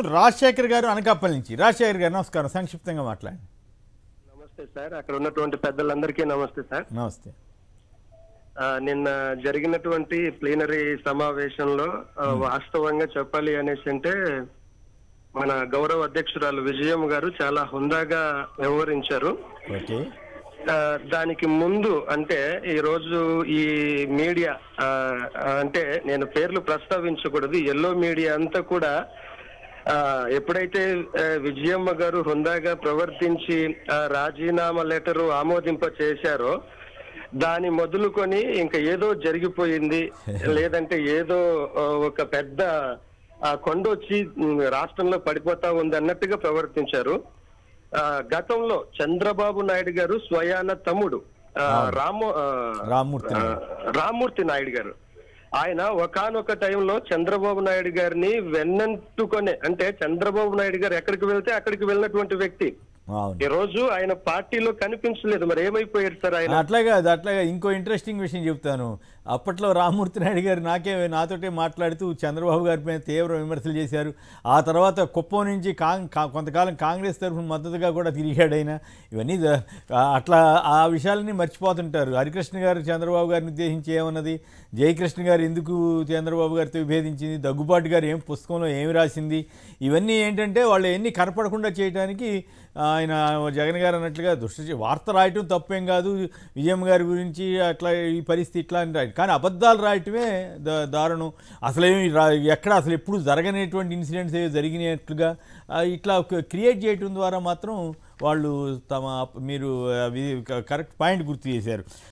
రాజశేఖర్ గారు అనకాపల్లి నుంచి రాజశేఖర్ గారు నమస్కారం సంక్షిప్తంగా మాట్లాడండి నమస్తే సార్ అక్కడ ఉన్నటువంటి పెద్దలందరికీ నమస్తే సార్ నమస్తే ఆ, నిన్న జరిగినటువంటి ప్లీనరీ సమావేశంలో ఆ, వాస్తవంగా చెప్పాలి అనేసి అంటే మన గౌరవ అధ్యక్షురాలు విజయం గారు చాలా హుందాగా వ్యవహరించారు ఓకే ఆ, దానికి ముందు అంటే ఈ రోజు ఈ మీడియా ఆ, ఆ, అంటే నేను పేర్లు ప్రస్తావించకూడదు ఎల్లో మీడియా అంతా కూడా ఆ, ఎప్పుడైతే ఆ, విజయమ్మ గారు హుందాగా ప్రవర్తించి ఆ, రాజీనామా లెటరు ఆమోదింప చేశారో దాని మొదలుకొని ఇంకా ఏదో జరిగిపోయింది లేదంటే ఏదో ఆ, ఒక పెద్ద ఆ, కొండొచ్చి ఉమ్, రాష్ట్రంలో పడిపోతా ఉంది అన్నట్టుగా ప్రవర్తించారు ఆ, గతంలో చంద్రబాబు నాయుడు గారు స్వయాన తమ్ముడు ఆ, రాము ఆ, రామ్మూర్తి ఆ, రామ్మూర్తి నాయుడు గారు ఆయన ఒకానొక టైంలో చంద్రబాబు నాయుడు గారిని వెన్నంటుకొనే అంటే చంద్రబాబు నాయుడు గారు ఎక్కడికి వెళ్తే అక్కడికి వెళ్ళినటువంటి వ్యక్తి అవును ఈ రోజు ఆయన పార్టీలో కనిపించలేదు మరి ఏమైపోయారు సార్ ఆయన అట్లాగా అది అట్లాగా ఇంకో ఇంట్రెస్టింగ్ విషయం చెప్తాను అప్పట్లో రామ్మూర్తి నాయుడు గారు నాకే నాతోటే మాట్లాడుతూ చంద్రబాబు గారి పైన తీవ్ర విమర్శలు చేశారు ఆ తర్వాత కుప్పం నుంచి కాంగ్ కా- కొంతకాలం కాంగ్రెస్ తరఫున మద్దతుగా కూడా తిరిగాడు ఆయన ఇవన్నీ ద- ఆ- అట్లా ఆ విషయాలన్నీ మర్చిపోతుంటారు హరికృష్ణ గారు చంద్రబాబు గారిని ఉద్దేశించి ఏమన్నది జయకృష్ణ గారు ఎందుకు చంద్రబాబు గారితో విభేదించింది దగ్గుబాటు గారు ఏం పుస్తకంలో ఏమి రాసింది ఇవన్నీ ఏంటంటే వాళ్ళు ఎన్ని కనపడకుండా చేయడానికి ఆయన జగన్ గారు అన్నట్లుగా దుష్ట వార్త రాయటం తప్పేం కాదు విజయం గారి గురించి అట్లా ఈ పరిస్థితి ఇట్లా అని రాయటం కానీ అబద్ధాలు రాయటమే దా- దారుణం అసలేమి రా ఎక్కడ అసలు ఎప్పుడు జరగనేటువంటి ఇన్సిడెంట్స్ ఏవి జరిగినట్లుగా ఆ, ఇట్లా క్రియేట్ చేయటం ద్వారా మాత్రం వాళ్ళు తమ మీరు అవి కరెక్ట్ పాయింట్ గుర్తు చేశారు